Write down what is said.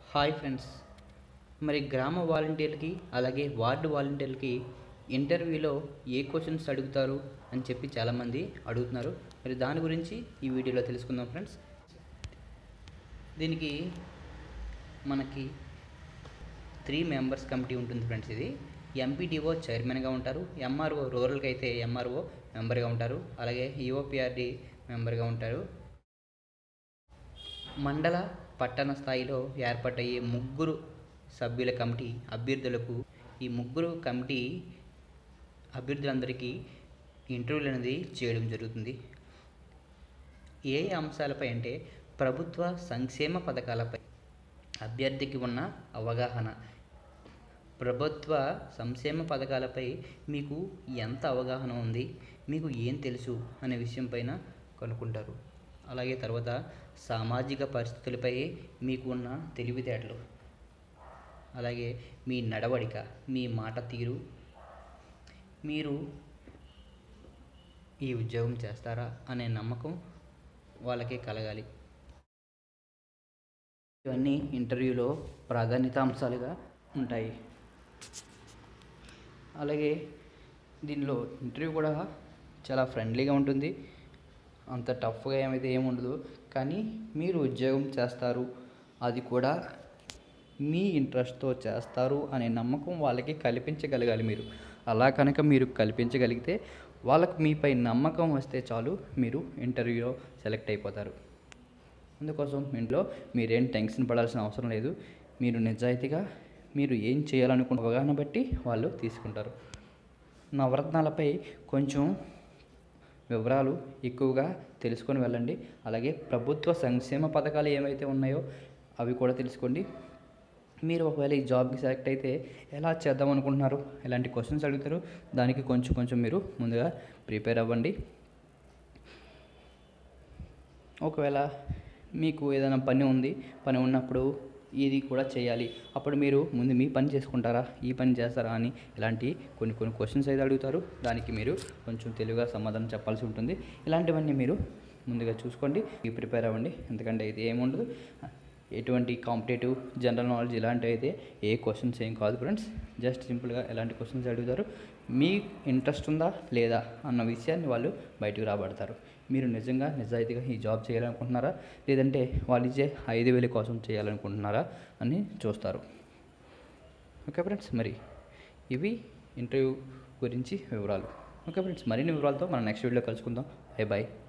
hi friends మరి గ్రామ వాలంటీర్లకి అలాగే వార్డు వాలంటీర్లకి ఇంటర్వ్యూలో ఏ క్వశ్చన్స్ అడుగుతారు అని చెప్పి చాలామంది అడుగుతున్నారు మరి దాని గురించి ఈ వీడియోలో తెలుసుకుందాం ఫ్రెండ్స్ దీనికి మనకి త్రీ మెంబర్స్ కమిటీ ఉంటుంది ఫ్రెండ్స్ ఇది ఎంపీడీఓ చైర్మన్గా ఉంటారు ఎంఆర్ఓ రూరల్కి అయితే ఎంఆర్ఓ మెంబర్గా ఉంటారు అలాగే ఈఓపిఆర్డి మెంబర్గా ఉంటారు మండల పట్టణ స్థాయిలో ఏర్పాటయ్యే ముగ్గురు సభ్యుల కమిటీ అభ్యర్థులకు ఈ ముగ్గురు కమిటీ అభ్యర్థులందరికీ ఇంటర్వ్యూలు అనేది చేయడం జరుగుతుంది ఏ అంశాలపై అంటే ప్రభుత్వ సంక్షేమ పథకాలపై అభ్యర్థికి ఉన్న అవగాహన ప్రభుత్వ సంక్షేమ పథకాలపై మీకు ఎంత అవగాహన ఉంది మీకు ఏం తెలుసు అనే విషయం పైన కనుక్కుంటారు అలాగే తర్వాత సామాజిక పరిస్థితులపై మీకు ఉన్న తెలివితేటలు అలాగే మీ నడవడిక మీ మాట తీరు మీరు ఈ ఉద్యోగం చేస్తారా అనే నమ్మకం వాళ్ళకి కలగాలి ఇవన్నీ ఇంటర్వ్యూలో ప్రాధాన్యత అంశాలుగా ఉంటాయి అలాగే దీనిలో ఇంటర్వ్యూ కూడా చాలా ఫ్రెండ్లీగా ఉంటుంది అంత టఫ్గా ఏమైతే ఏముండదు కానీ మీరు ఉద్యోగం చేస్తారు అది కూడా మీ ఇంట్రెస్ట్తో చేస్తారు అనే నమ్మకం వాళ్ళకి కల్పించగలగాలి మీరు అలా కనుక మీరు కల్పించగలిగితే వాళ్ళకు మీపై నమ్మకం వస్తే చాలు మీరు ఇంటర్వ్యూలో సెలెక్ట్ అయిపోతారు అందుకోసం ఇంట్లో మీరేం టెన్షన్ పడాల్సిన అవసరం లేదు మీరు నిజాయితీగా మీరు ఏం చేయాలనుకున్న అవగాహన బట్టి వాళ్ళు తీసుకుంటారు నవరత్నాలపై కొంచెం వివరాలు ఎక్కువగా తెలుసుకొని వెళ్ళండి అలాగే ప్రభుత్వ సంక్షేమ పథకాలు ఏమైతే ఉన్నాయో అవి కూడా తెలుసుకోండి మీరు ఒకవేళ ఈ జాబ్కి సెలెక్ట్ అయితే ఎలా చేద్దాం అనుకుంటున్నారు ఎలాంటి క్వశ్చన్స్ అడుగుతారు దానికి కొంచెం కొంచెం మీరు ముందుగా ప్రిపేర్ అవ్వండి ఒకవేళ మీకు ఏదైనా పని ఉంది పని ఉన్నప్పుడు ఇది కూడా చేయాలి అప్పుడు మీరు ముందు మీ పని చేసుకుంటారా ఈ పని చేస్తారా అని ఇలాంటి కొన్ని కొన్ని క్వశ్చన్స్ అయితే అడుగుతారు దానికి మీరు కొంచెం తెలివిగా సమాధానం చెప్పాల్సి ఉంటుంది ఇలాంటివన్నీ మీరు ముందుగా చూసుకోండి ఈ ప్రిపేర్ అవ్వండి ఎందుకంటే ఇది ఏముండదు ఎటువంటి కాంపిటేటివ్ జనరల్ నాలెడ్జ్ ఇలాంటివి అయితే ఏ క్వశ్చన్స్ ఏం కాదు ఫ్రెండ్స్ జస్ట్ సింపుల్గా ఎలాంటి క్వశ్చన్స్ అడుగుతారు మీ ఇంట్రెస్ట్ ఉందా లేదా అన్న విషయాన్ని వాళ్ళు బయటకు రాబడతారు మీరు నిజంగా నిజాయితీగా ఈ జాబ్ చేయాలనుకుంటున్నారా లేదంటే వాళ్ళు ఇచ్చే ఐదు వేల కోసం చేయాలనుకుంటున్నారా అని చూస్తారు ఓకే ఫ్రెండ్స్ మరి ఇవి ఇంటర్వ్యూ గురించి వివరాలు ఓకే ఫ్రెండ్స్ మరిన్ని వివరాలతో మనం నెక్స్ట్ వీడియో కలుసుకుందాం బై బాయ్